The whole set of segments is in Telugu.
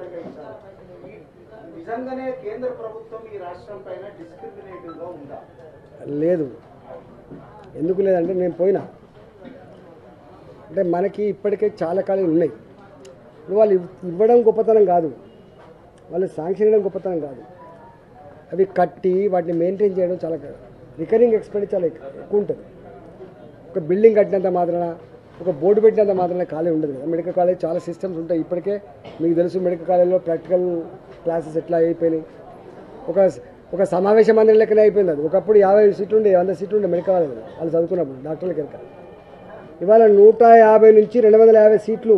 ఉచితంగా ఇచ్చారు ఈ- నిజంగానే కేంద్ర ప్రభుత్వం ఈ రాష్ట్రం పైన డిస్క్రిమినేటివ్ గా ఉందా లేదు ఎందుకు లేదంటే నేను పోయినా అంటే మనకి ఇప్పటికే చాలా కాలం ఉన్నాయి ఇప్పుడు వాళ్ళు ఇవ్- ఇవ్వడం గొప్పతనం కాదు వాళ్ళు శాంక్షన్ ఇవ్వడం గొప్పతనం కాదు అవి కట్టి వాటిని మెయింటైన్ చేయడం చాలా రికరింగ్ ఎక్స్పెండిచర్ చాలా ఎక్కు- ఎక్కువ ఉంటుంది ఒక బిల్డింగ్ కట్టినంత మాత్రాన ఒక బోర్డు పెట్టినంత మాత్రాన ఖాళీ ఉండదు కదా మెడికల్ కాలేజ్ చాలా సిస్టమ్స్ ఉంటాయి ఇప్పటికే మీకు తెలుసు మెడికల్ కాలేజ్లో ప్రాక్టికల్ క్లాసెస్ ఎట్లా అయిపోయినాయి ఒక ఒక సమావేశ మందిరం లెక్కనే అయిపోయింది అది ఒకప్పుడు యాభై సీట్లు ఉండే వంద సీట్లు ఉండే మెడికల్ కాలేజ్ వాళ్ళు చదువుకున్నప్పుడు డాక్టర్లకి వెనక ఇవాళ నూట యాభై నుంచి రెండు వందల యాభై సీట్లు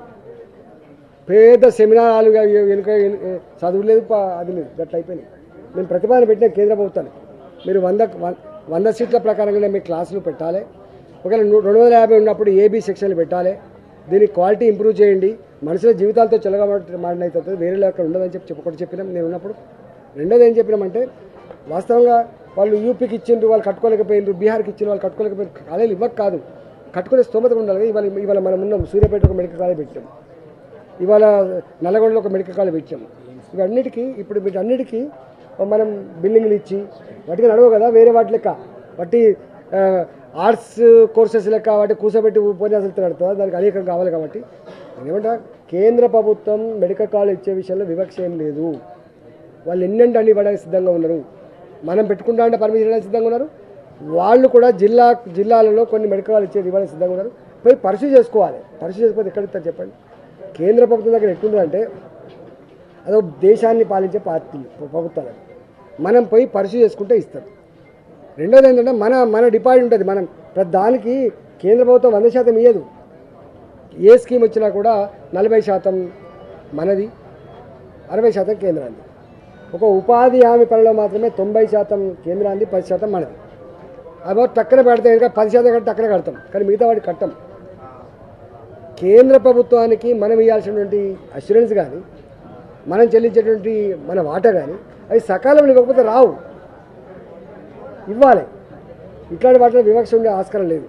పేద సెమినార్ హాలు వెనుక చదువు లేదు పా- అది లేదు గట్ల అయిపోయినాయి నేను ప్రతిపాదన పెట్టిన కేంద్ర ప్రభుత్వానికి మీరు వంద వం- వంద సీట్ల ప్రకారంగానే మీ క్లాసులు పెట్టాలి ఒకవేళ నూ- రెండు వందల యాభై ఉన్నప్పుడు ఏబీ సెక్షన్లు పెట్టాలి దీని క్వాలిటీ ఇంప్రూవ్ చేయండి మనుషుల జీవితాలతో చెలగా మాడినైతుంది వేరే లెక్క ఉండదని చెప్పి చెప్పి ఒకటి చెప్పినాం నేను ఉన్నప్పుడు రెండోది ఏం చెప్పినామంటే వాస్తవంగా వాళ్ళు యూపీకి ఇచ్చిండ్రు వాళ్ళు కట్టుకోలేకపోయిండ్రు బీహార్కి ఇచ్చిన వాళ్ళు కట్టుకోలేకపోయిన కాలేజీలు ఇవ్వక కాదు కట్టుకునే స్తోమత ఉండాలి ఇవాళ ఇవాళ మనం ఉన్నాం సూర్యాపేట ఒక మెడికల్ కాలేజ్ పెట్టాం ఇవాళ నల్లగొండలో ఒక మెడికల్ కాలేజ్ పెట్టాం ఇవన్నిటికీ ఇప్పుడు వీటన్నిటికీ మనం బిల్డింగ్లు ఇచ్చి వాటికి నడవవు కదా వేరే వాటి లెక్క వాటి ఆ, ఆర్ట్స్ కోర్సెస్ లెక్క వాటి కూర్చోబెట్టి ఉపన్యాసాలు నడుతుందా దానికి అనేకం కావాలి కాబట్టి ఏమంటా కేంద్ర ప్రభుత్వం మెడికల్ కాలేజ్ ఇచ్చే విషయంలో వివక్ష ఏం లేదు వాళ్ళు ఎన్నంటే అన్ని ఇవ్వడానికి సిద్ధంగా ఉన్నారు మనం పెట్టుకుంటా అంటే పర్మిషన్ ఇవ్వడానికి సిద్ధంగా ఉన్నారు వాళ్ళు కూడా జిల్లా జిల్లాలలో కొన్ని మెడికల్ కాలేజ్ ఇచ్చేది ఇవ్వడానికి సిద్ధంగా ఉన్నారు పోయి పరిశు చేసుకోవాలి పరిశు చేసుకోతే ఎక్కడ ఇస్తారు చెప్పండి కేంద్ర ప్రభుత్వం దగ్గర ఎట్లుందంటే అదో దేశాన్ని పాలించే పార్టీ ప్రభుత్వాలు మనం పోయి పరిశు చేసుకుంటే ఇస్తారు రెండోది ఏంటంటే మన మన డిపాజిట్ ఉంటుంది మనం ప్రతి దానికి కేంద్ర ప్రభుత్వం వంద శాతం ఇయ్యదు ఏ స్కీమ్ వచ్చినా కూడా నలభై శాతం మనది అరవై శాతం కేంద్రాన్ని ఒక ఉపాధి హామీ పనిలో మాత్రమే తొంభై శాతం కేంద్రాన్ని పది శాతం మనది అదో టక్కన పెడితే ఇంకా పది శాతం కంటే టక్కన కడతాం కానీ మిగతా వాడికి కట్టం కేంద్ర ప్రభుత్వానికి మనం ఇవ్వాల్సినటువంటి అష్యూరెన్స్ కానీ మనం చెల్లించేటువంటి మన వాటా కానీ అవి సకాలంలో ఇవ్వకపోతే రావు ఇవ్వాలి ఇట్లాంటి వాటిలో వివక్ష ఉండే ఆస్కారం లేదు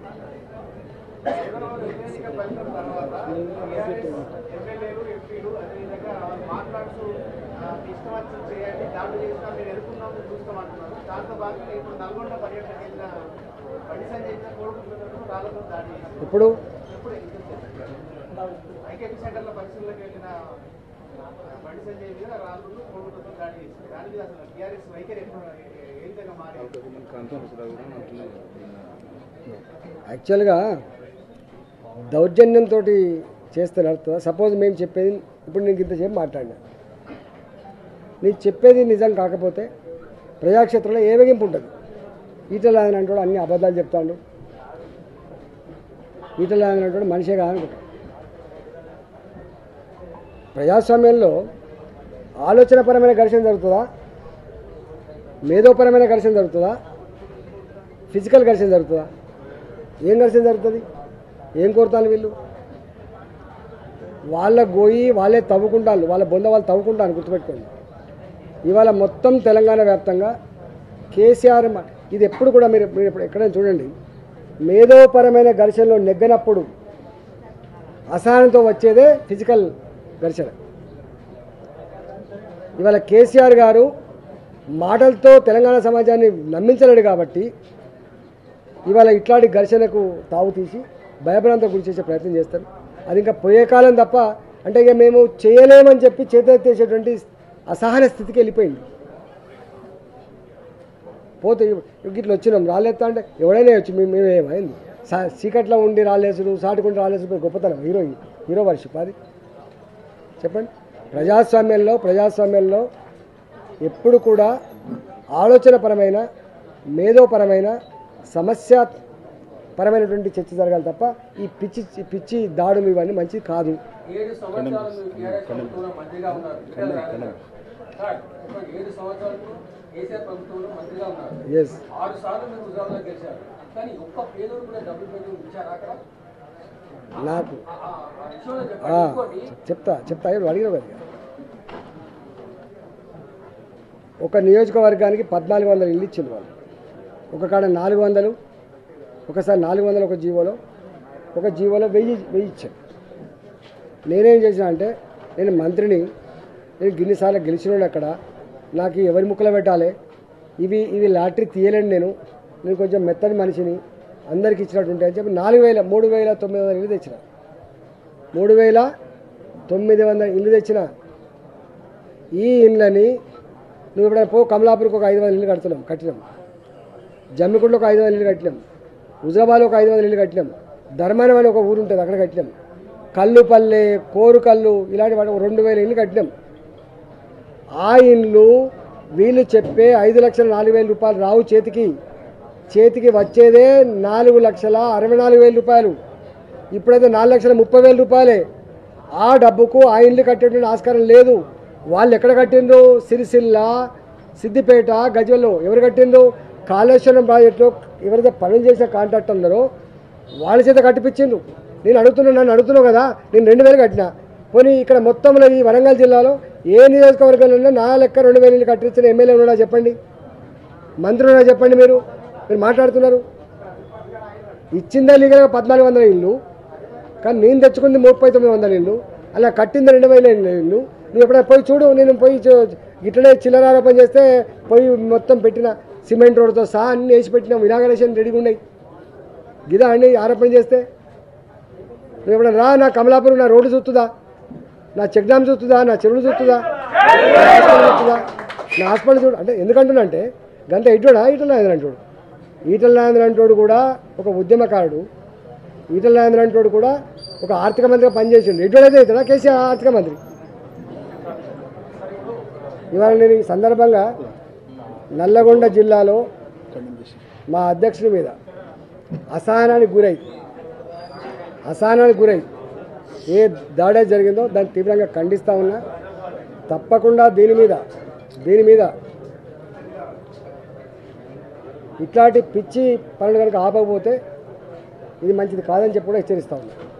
ఎమ్మెల్యేలు ఎంపీలు అదేవిధంగా మాట్లాడుతూ ఆ, ఇష్టం వచ్చింది చేయండి దాడులు చేసినా మీరు ఎదుర్కొన్నాము చూస్తామంటున్నారు దాంతో భాగంగా ఇప్పుడు నల్గొండ పర్యటన వెళ్ళిన బండి సంజయ్ కోరుకుంటున్నారు రాళ్ళతో దాడి చేశారు. ఇప్పుడు ఎప్పుడు ఐకేపీ సెంటర్లో పరిశీలనకు వెళ్ళిన బండి సంజయ్ మీద రాళ్ళు కోరుకుంటూ దాడి చేశారు దాని మీద అసలు టీఆర్ఎస్ వైఖరి ఎప్పుడు ఏ విధంగా మారి యాక్చువల్గా దౌర్జన్యంతో చేస్తే నడుతుందా సపోజ్ మేము చెప్పేది ఇప్పుడు నీకు ఇంతసేపు మాట్లాడినా నీకు చెప్పేది నిజం కాకపోతే ప్రజాక్షేత్రంలో ఏ వెగింపు ఉంటుంది ఈటల అని అంటాడు అన్ని అబద్ధాలు చెప్తాడు ఈటల అని అంటాడు మనిషే కాదనుకుంటాడు ప్రజాస్వామ్యంలో ఆలోచనపరమైన ఘర్షణ జరుగుతుందా మేధోపరమైన ఘర్షణ జరుగుతుందా ఫిజికల్ ఘర్షణ జరుగుతుందా ఏం ఘర్షణ జరుగుతుంది ఏం కోరుతాను వీళ్ళు వాళ్ళ గోయి వాళ్ళే తవ్వుకుంటాను వాళ్ళ బొంద వాళ్ళు తవ్వుకుంటాను గుర్తుపెట్టుకోండి ఇవాళ మొత్తం తెలంగాణ వ్యాప్తంగా కేసీఆర్ మ- ఇది ఎప్పుడు కూడా మీరు మీరు ఇప్పుడు ఎక్కడైనా చూడండి మేధోపరమైన ఘర్షణలో నెగ్గనప్పుడు అసహనంతో వచ్చేదే ఫిజికల్ ఘర్షణ ఇవాళ కేసీఆర్ గారు మాటలతో తెలంగాణ సమాజాన్ని నమ్మించలేడు కాబట్టి ఇవాళ ఇట్లాంటి ఘర్షణకు తావు తీసి భయభ్రాంతం గురి చేసే ప్రయత్నం చేస్తారు అది ఇంకా పోయే కాలం తప్ప అంటే ఇక మేము చేయలేమని చెప్పి చేతెత్తేసేటువంటి అసహన స్థితికి వెళ్ళిపోయింది పోతే ఇ- ఇట్లా వచ్చినాం రాలేస్తా అంటే ఎవడైనా వచ్చి మేము మేమేమైంది సా చీకట్లో ఉండి రాలేసుడు సాటుకుండి రాలేసుడు గొప్పతనం హీరో హీరో వర్షిప్ అది చెప్పండి ప్రజాస్వామ్యంలో ప్రజాస్వామ్యంలో ఎప్పుడు కూడా ఆలోచనపరమైన మేధోపరమైన సమస్య పరమైనటువంటి చర్చ జరగాలి తప్ప ఈ పిచ్చి పిచ్చి దాడులు ఇవన్నీ మంచిది కాదు ఏడు సంవత్సరాలు మీరు టీఆర్ఎస్ ప్రభుత్వంలో మంత్రిగా ఉన్నారు ఇక్కడ రాలేదు. సార్, ఒక ఏడు సంవత్సరాలు కేసీఆర్ ప్రభుత్వంలో మంత్రిగా ఉన్నారు ఎస్ ఆరు సార్లు మీరు హుజరాబాద్లో గెలిచారు కానీ ఒక్క పేదోడు కూడా డబ్బులు పెట్టి ఇచ్చారు అక్కడ నాకు ఆ- ఆ- ఆ విషయంలో ఆ, చెప్పండి ఇంకోటి చెప్తా చెప్తా ఎవరు అడిగిన వారికి ఒక నియోజకవర్గానికి పద్నాలుగు వందలు ఇల్లు ఇచ్చింది వాళ్ళు ఒక కాడ నాలుగు వందలు ఒకసారి నాలుగు వందలు ఒక జీవోలో ఒక జీవోలో వెయ్యి వెయ్యి ఇచ్చాను నేనేం చేసిన అంటే నేను మంత్రిని నేను గిన్నిసార్లు గెలిచినోడు అక్కడ నాకు ఎవరి ముక్కలు పెట్టాలి ఇవి ఇవి లాటరీ తీయలేను నేను నేను కొంచెం మెత్తని మనిషిని అందరికి ఇచ్చినట్టు ఉంటాయి అని చెప్పి నాలుగు వేల మూడు వేల తొమ్మిది వందల ఇల్లు తెచ్చిన మూడు వేల తొమ్మిది వందల ఇల్లు తెచ్చిన ఈ ఇళ్ళని నువ్వు ఎప్పుడైనా పో కమలాపూర్కి ఒక ఐదు వందల ఇల్లు కడుతున్నాం కట్టినాం జమ్మికుంటలో ఒక ఐదు వందల ఇల్లు కట్టినాం హుజరాబాద్లో ఒక ఐదు వందల ఇల్లు కట్టినాం ధర్మానం అని ఒక ఊరు ఉంటుంది అక్కడ కట్టినాం కల్లుపల్లె కోరుకల్లు ఇలాంటి వాటి ఒక రెండు వేల ఇల్లు కట్టినాం ఆ ఇండ్లు వీళ్ళు చెప్పే ఐదు లక్షల నాలుగు వేల రూపాయలు రావు చేతికి చేతికి వచ్చేదే నాలుగు లక్షల అరవై నాలుగు వేల రూపాయలు ఇప్పుడైతే నాలుగు లక్షల ముప్పై వేల రూపాయలే ఆ డబ్బుకు ఆ ఇండ్లు కట్టేటువంటి ఆస్కారం లేదు వాళ్ళు ఎక్కడ కట్టిండ్రు సిరిసిల్ల సిద్దిపేట గజ్వెల్లో ఎవరు కట్టిండ్రు కాళేశ్వరం ప్రాజెక్టులో ఎవరైతే పనులు చేసిన కాంట్రాక్ట్ ఉన్నారో వాళ్ళ చేత కట్టిపించిండ్రు నేను అడుగుతున్నా నన్ను అడుగుతున్నావు కదా నేను రెండు వేలు కట్టినా పోనీ ఇక్కడ మొత్తంలో ఈ వరంగల్ జిల్లాలో ఏ నియోజకవర్గంలో ఉన్నా నా లెక్క రెండు వేలు ఇల్లు కట్టించిన ఎమ్మెల్యే ఉన్నాడా చెప్పండి మంత్రి ఉన్నాడా చెప్పండి మీరు మీరు మాట్లాడుతున్నారు ఇచ్చిందే లీగల్గా పద్నాలుగు వందల ఇల్లు కానీ నేను తెచ్చుకుంది ముప్పై తొమ్మిది వందల ఇల్లు అలా కట్టింది రెండు వేల ఇల్లు నువ్వు ఎప్పుడైనా పోయి చూడు నేను పోయి చూ- ఇట్లనే చిల్లర ఆరోపణ చేస్తే పోయి మొత్తం పెట్టిన సిమెంట్ రోడ్తో సహా అన్ని వేసి పెట్టిన ఇనాగరేషన్ రెడీగా ఉన్నాయి గిదా అండి ఆరోపణ చేస్తే నువ్వు ఎప్పుడైనా రా నా కమలాపురం నా రోడ్డు చూస్తుందా నా చెక్ డ్యామ్ చూస్తుందా నా చెరువులు చూస్తుందా నా హాస్పిటల్ చూస్తుందా నా హాస్పిటల్ చూడు అంటే ఎందుకంటున్నా అంటే గంత ఇటుడా ఈటల నాయన అంటాడు ఈటల నాయన అంటోడు కూడా ఒక ఉద్యమకారుడు ఈటల నాయన అంటోడు కూడా ఒక ఆర్థిక మంత్రిగా పనిచేసిండు ఎటుడైతే అవుతాడా కేసీఆర్ ఆర్థిక మంత్రి ఇవాళ నేను ఈ సందర్భంగా నల్లగొండ జిల్లాలో మా అధ్యక్షుడి మీద అసహనానికి గురై అసహనానికి గురై ఏ దాడే జరిగిందో దాన్ని తీవ్రంగా ఖండిస్తూ ఉన్నా తప్పకుండా దీని మీద దీని మీద ఇట్లాంటి పిచ్చి పనులు కనుక ఆపకపోతే ఇది మంచిది కాదని చెప్పి కూడా హెచ్చరిస్తా ఉన్నా